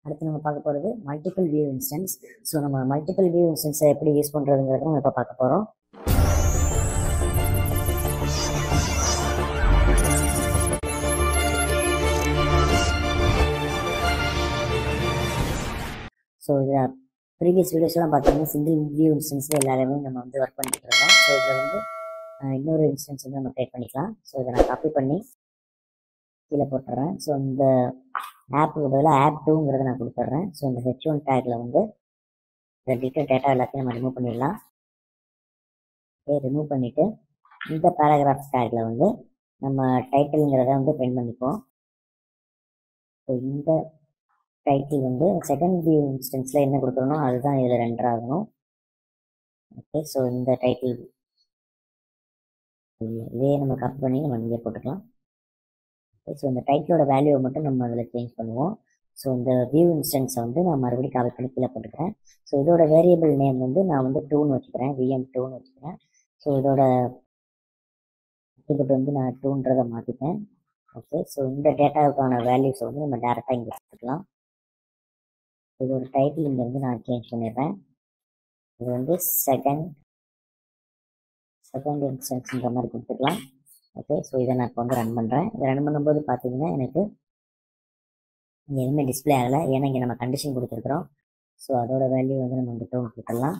அடுத்து நம்ம பார்க்க போகிறது மல்டிபிள் வியூ இன்ஸ்டன்ஸ் ஸோ நம்ம மல்டிபிள் வியூ இன்ஸ்டன்ஸை எப்படி யூஸ் பண்ணுறதுங்கிறத நம்ம இப்போ பார்க்க போகிறோம் ஸோ இதில் ப்ரீவியஸ் வீடியோஸ்லாம் பார்த்தீங்கன்னா சிங்கிள் வியூ இன்ஸ்டன்ஸில் எல்லாருமே நம்ம வந்து ஒர்க் பண்ணிட்டு இருக்கோம் ஸோ இதில் வந்து அஹ், இன்னொரு இன்ஸ்டன்ஸ் வந்து நம்ம க்ரியேட் பண்ணிக்கலாம் ஸோ இதை நான் காப்பி பண்ணி கீழே போட்டுறேன் ஸோ இந்த ஆப்புக்கு பதிலாக ஆப் டூங்கிறத நான் கொடுத்துட்றேன் ஸோ இந்த ஹெச் ஒன் டேக்கில் வந்து இந்த டீட்டெயில் டேட்டா எல்லாத்தையும் நம்ம ரிமூவ் பண்ணிடலாம் ஓகே ரிமூவ் பண்ணிவிட்டு இந்த பேராகிராஃப் டேக்கில் வந்து நம்ம டைட்டில்ங்கிறத வந்து பிரிண்ட் பண்ணிப்போம் ஸோ இந்த டைட்டில் வந்து செகண்ட் வியூ இன்ஸ்டன்ஸில் என்ன கொடுக்குறோனோ அதுதான் இதில் ரெண்டர் ஆகணும் ஓகே ஸோ இந்த டைட்டில் இதே நம்ம காப்பி பண்ணி நம்ம இங்கே போட்டுக்கலாம் ஓகே ஸோ இந்த டைட்டிலோட வேல்யூவை மட்டும் நம்ம அதில் சேஞ்ச் பண்ணுவோம் ஸோ இந்த வியூ இன்ஸ்டன்ஸை வந்து நான் மறுபடியும் காப்பி பண்ணி கீழே போட்டுக்கிறேன் ஸோ இதோட வேரியபிள் நேம் வந்து நான் வந்து டூன்னு வச்சுக்கிறேன் விஎம் டூன்னு வச்சுக்கிறேன் ஸோ இதோட அட்ரிபியூட் வந்து நான் டூன்றதை மாற்றிட்டேன் ஓகே ஸோ இந்த டேட்டாவுக்கான வேல்யூஸை வந்து நம்ம டேரெக்டாக இங்கே எடுத்துக்கலாம் இதோட டைட்டில் இங்கே வந்து நான் சேஞ்ச் பண்ணிடுறேன் இது வந்து செகண்ட் செகண்ட் இன்ஸ்டன்ஸ்ன்ற மாதிரி கொடுத்துக்கலாம் ஓகே ஸோ இதை நான் இப்போ வந்து ரன் பண்ணுறேன் இதை ரன் பண்ணும்போது பார்த்தீங்கன்னா எனக்கு இங்கே எதுவுமே டிஸ்ப்ளே ஆகலை ஏன்னா இங்கே நம்ம கண்டிஷன் கொடுத்துருக்குறோம் ஸோ அதோட வேல்யூ வந்து நம்ம வந்து டோன் கொடுத்துடலாம்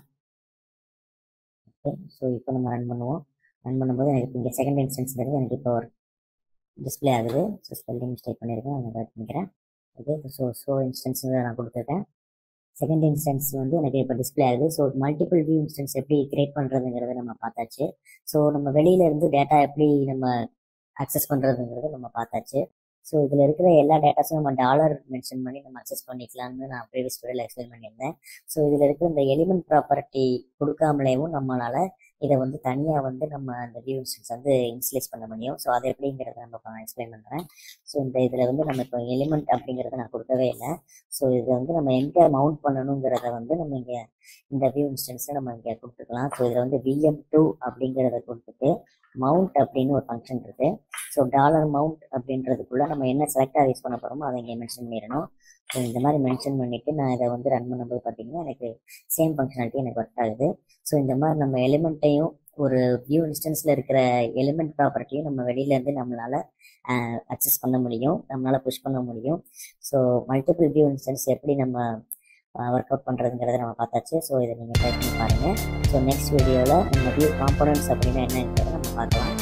ஓகே ஸோ இப்போ நம்ம ரன் பண்ணுவோம் ரன் பண்ணும்போது எனக்கு இங்கே செகண்ட் இன்ஸ்டன்ஸ்ங்கிறது எனக்கு இப்போ ஒரு டிஸ்ப்ளே ஆகுது ஸோ ஸ்பெல்லிங் மிஸ்டேக் பண்ணியிருக்கேன் அதை கரெக்ட் பண்ணிக்கிறேன் ஓகே ஸோ ஸோ இன்ஸ்டன்ஸ் நான் கொடுத்துருக்கேன் செகண்ட் இன்ஸ்டன்ஸ் வந்து எனக்கு இப்போ டிஸ்ப்ளே ஆகுது ஸோ மல்டிபிள் வியூ இன்ஸ்டன்ஸ் எப்படி கிரியேட் பண்ணுறதுங்கிறத நம்ம பார்த்தாச்சு ஸோ நம்ம வெளியில இருந்து டேட்டா எப்படி நம்ம அக்சஸ் பண்ணுறதுங்கிறத நம்ம பார்த்தாச்சு ஸோ இதில் இருக்கிற எல்லா டேட்டாஸும் நம்ம டாலர் மென்ஷன் பண்ணி நம்ம அக்சஸ் பண்ணிக்கலாம்னு நான் ப்ரீவியஸ் வீடியோவில் எக்ஸ்பிளைன் பண்ணியிருந்தேன் ஸோ இதில் இருக்கிற இந்த எலிமெண்ட் ப்ராப்பர்ட்டி கொடுக்காமலேயும் நம்மளால் இதை வந்து தனியாக வந்து நம்ம அந்த வியூ இன்ஸ்டன்ஸ் வந்து இன்ஸ்லேஸ் பண்ண முடியும் ஸோ அது எப்படிங்கிறத நம்ம இப்போ நான் எக்ஸ்பிளைன் பண்ணுறேன் ஸோ இந்த இதில் வந்து நம்ம இப்போ எலிமெண்ட் அப்படிங்கிறத நான் கொடுக்கவே இல்லை ஸோ இதை வந்து நம்ம எங்கே மவுண்ட் பண்ணணுங்கிறத வந்து நம்ம இங்கே இந்த வியூ இன்ஸ்டன்ஸை நம்ம இங்கே கொடுத்துக்கலாம் ஸோ இதில் வந்து விஎம் டூ அப்படிங்கிறத கொடுத்துட்டு மவுண்ட் அப்படின்னு ஒரு ஃபங்க்ஷன் இருக்குது ஸோ டாலர் மவுண்ட் அப்படின்றதுக்குள்ளே நம்ம என்ன செலக்டாக யூஸ் பண்ண போகிறோமோ அதை இங்கே மென்ஷன் பண்ணிடணும் ஸோ இந்த மாதிரி மென்ஷன் பண்ணிவிட்டு நான் இதை வந்து ரன் பண்ணும்போது பார்த்தீங்கன்னா எனக்கு சேம் ஃபங்க்ஷனாலிட்டி எனக்கு ஒர்க் ஆகுது ஸோ இந்த மாதிரி நம்ம எலிமெண்ட்டையும் ஒரு வியூ இன்ஸ்டன்ஸில் இருக்கிற எலிமெண்ட் ப்ராப்பர்ட்டியும் நம்ம வெளியிலேருந்து நம்மளால் அக்சஸ் பண்ண முடியும் நம்மளால் புஷ் பண்ண முடியும் ஸோ மல்டிபிள் வியூ இன்ஸ்டன்ஸ் எப்படி நம்ம ஒர்க் அவுட் பண்ணுறதுங்கிறத நம்ம பார்த்தாச்சு ஸோ இதை நீங்கள் ட்ரை பண்ணி பாருங்கள் ஸோ நெக்ஸ்ட் வீடியோவில் நம்ம வியூ காம்பனன்ட்ஸ் அப்படின்னா என்னங்கிறத நம்ம பார்க்கலாம்